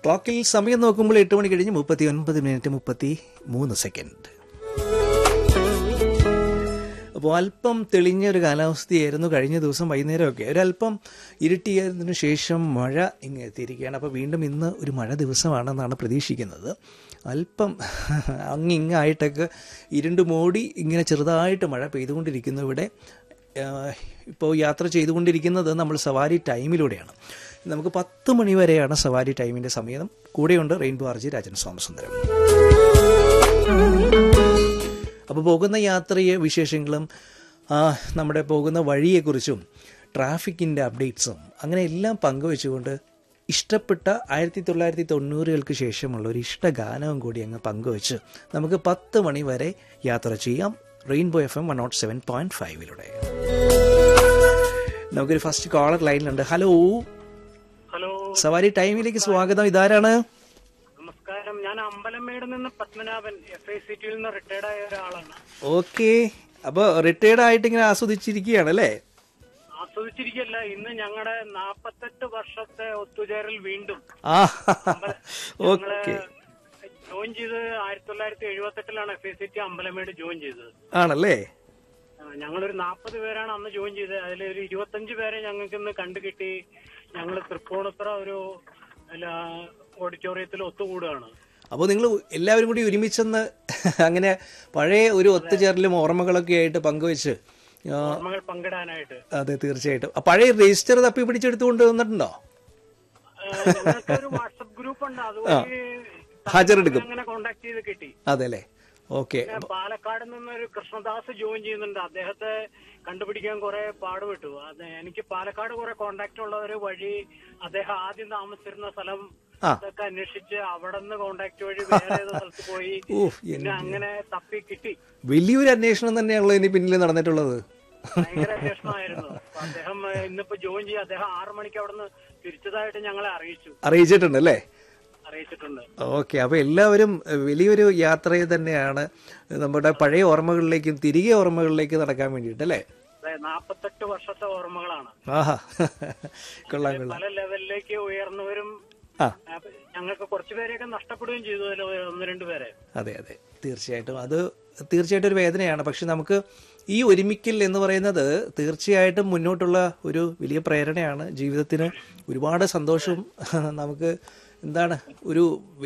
ക്ലോക്കിൽ സമയം നോക്കുമ്പോൾ എട്ട് മണി കഴിഞ്ഞ് മുപ്പത്തി ഒൻപത് മിനിറ്റ് മുപ്പത്തി മൂന്ന് സെക്കൻഡ് അപ്പോൾ അല്പം തെളിഞ്ഞ ഒരു കാലാവസ്ഥയായിരുന്നു കഴിഞ്ഞ ദിവസം വൈകുന്നേരമൊക്കെ ഒരല്പം ഇരുട്ടിയതിനു ശേഷം മഴ ഇങ്ങ് എത്തിയിരിക്കുകയാണ് അപ്പോൾ വീണ്ടും ഇന്ന് ഒരു മഴ ദിവസമാണെന്നാണ് പ്രതീക്ഷിക്കുന്നത് അല്പം അങ്ങിങ്ങായിട്ടൊക്കെ ഇരുണ്ട് മൂടി ഇങ്ങനെ ചെറുതായിട്ട് മഴ പെയ്തുകൊണ്ടിരിക്കുന്നു ഇവിടെ ആഹ് ഇപ്പോൾ യാത്ര ചെയ്തുകൊണ്ടിരിക്കുന്നത് നമ്മൾ സവാരി ടൈമിലൂടെയാണ് നമുക്ക് പത്ത് മണി വരെയാണ് സവാരി ടൈമിൻ്റെ സമയം കൂടെയുണ്ട് റെയിൻബോ ആർജി രാജൻ സോമസുന്ദരം അപ്പോൾ പോകുന്ന യാത്രയെ വിശേഷങ്ങളും ആ, നമ്മുടെ പോകുന്ന വഴിയെക്കുറിച്ചും ട്രാഫിക്കിൻ്റെ അപ്ഡേറ്റ്സും അങ്ങനെ എല്ലാം പങ്കുവെച്ചുകൊണ്ട് ഇഷ്ടപ്പെട്ട ആയിരത്തി തൊള്ളായിരത്തി തൊണ്ണൂറുകൾക്ക് ശേഷമുള്ള ഒരു ഇഷ്ടഗാനവും കൂടി അങ്ങ് പങ്കുവെച്ച് നമുക്ക് പത്ത് മണി വരെ യാത്ര ചെയ്യാം rainbow F M one nought seven point ഫൈവിലൂടെ നമുക്കൊരു ഫസ്റ്റ് കോളർ ലൈനിലുണ്ട് ഹലോ ഹലോ സവാരി ടൈമിലേക്ക് സ്വാഗതം ഇതാരാണ് നമസ്കാരം ഞാൻ അമ്പലമേട് നിന്ന് പത്മനാഭൻ എഫ് ഐ സി ടിയിൽ നിന്ന് റിട്ടയർഡ് ആയ ഒരാളാണ് ഓക്കെ അപ്പോൾ റിട്ടയർഡ് ആയിട്ട് ഇങ്ങനെ ആസ്വദിച്ചിരിക്കുകയാണ് അല്ലേ ആസ്വദിച്ചിരിക്കല്ല ഇന്ന് ഞങ്ങളുടെ നാപ്പത്തെട്ട് വർഷത്തെ ഒത്തുചേരൽ വീണ്ടും ആ ഞങ്ങള് ഓക്കെ ജോയിൻ ചെയ്ത് ആയിരത്തി തൊള്ളായിരത്തി എഴുപത്തി എട്ടിലാണ് F I C T Ambalamedu join ചെയ്തത് ആണല്ലേ ആ, ഞങ്ങളൊരു നാൽപ്പത് പേരാണ് അന്ന് ജോയിൻ ചെയ്തത് അതിൽ ഒരു ഇരുപത്തഞ്ച് പേരെ ഞങ്ങൾക്ക് ഇന്ന് കണ്ടുകിട്ടി ഞങ്ങൾ തൃപ്പൂണിത്തുറ ഒരു അല്ല, ഓഡിറ്റോറിയത്തിൽ ഒത്തുകൂടുകയാണ് അപ്പോൾ നിങ്ങൾ എല്ലാവരും കൂടി ഒരുമിച്ചെന്ന് അങ്ങനെ പഴയ ഒരു ഒത്തുചേരലും ഓർമ്മകളൊക്കെ ആയിട്ട് പങ്കുവെച്ച് ആ, ഓർമ്മകൾ പങ്കിടാനായിട്ട് അതെ തീർച്ചയായിട്ടും ആ പഴയ രജിസ്റ്റർ തപ്പി പിടിച്ചെടുത്തുകൊണ്ട് വന്നിട്ടുണ്ടോ ഞങ്ങൾക്ക് ഒരു വാട്സപ്പ് ഗ്രൂപ്പ് ഉണ്ട് അതുവഴി ഹാജരെടുക്കും അങ്ങനെ കോണ്ടാക്ട് ചെയ്ത് കിട്ടി അതെ അല്ലേ ഓക്കെ പിന്നെ പാലക്കാട് നിന്നൊരു കൃഷ്ണദാസ് ജോയിൻ ചെയ്യുന്നുണ്ട് അദ്ദേഹത്തെ കണ്ടുപിടിക്കാൻ കുറെ പാടുപെട്ടു അത് എനിക്ക് പാലക്കാട് കുറെ കോണ്ടാക്ട് ഉള്ളവര് വഴി അദ്ദേഹം ആദ്യം താമസിച്ചിരുന്ന സ്ഥലം ആ. അതൊക്കെ അന്വേഷിച്ച് അവിടെ നിന്ന് കോണ്ടാക്ട് വഴി വേറെ ഏതോ സ്ഥലത്ത് പോയി ഊഫ്, പിന്നെ അങ്ങനെ തപ്പി കിട്ടി വലിയൊരു അന്വേഷണം തന്നെയാണല്ലോ ഇനി പിന്നിൽ നടന്നിട്ടുള്ളത് ഭയങ്കര അന്വേഷണമായിരുന്നു അപ്പൊ അദ്ദേഹം ഏഹ്, ഇന്നിപ്പോ ജോയിൻ ചെയ്യും അദ്ദേഹം ആറു മണിക്ക് അവിടെ നിന്ന് തിരിച്ചതായിട്ട് ഞങ്ങളെ അറിയിച്ചു അറിയിച്ചിട്ടുണ്ട് അല്ലേ അറിയിച്ചിട്ടുണ്ട് ഓക്കെ അപ്പോൾ എല്ലാവരും എഹ്, വലിയൊരു യാത്രയെ തന്നെയാണ് നമ്മുടെ പഴയ ഓർമ്മകളിലേക്കും തിരികെ ഓർമ്മകളിലേക്ക് നടക്കാൻ വേണ്ടിയിട്ട് അല്ലേ അതെ നാപ്പത്തെട്ട് വർഷത്തെ ഓർമ്മകളാണ് ആഹാ കൊള്ളാം കൊള്ളാം പല ലെവലിലേക്ക് ഉയർന്നവരും ആ ആ, ഞങ്ങൾക്ക് കുറച്ചു പേരെയൊക്കെ നഷ്ടപ്പെടുകയും ചെയ്തു അതിൽ ഒന്ന് രണ്ട് പേരെ അതെ അതെ തീർച്ചയായിട്ടും അത് തീർച്ചയായിട്ടും ഒരു വേദനയാണ് പക്ഷെ നമുക്ക് ഈ ഒരുമിക്കൽ എന്ന് പറയുന്നത് തീർച്ചയായിട്ടും മുന്നോട്ടുള്ള ഒരു വലിയ പ്രേരണയാണ് ജീവിതത്തിന് ഒരുപാട് സന്തോഷം നമുക്ക് എന്താണ് ഒരു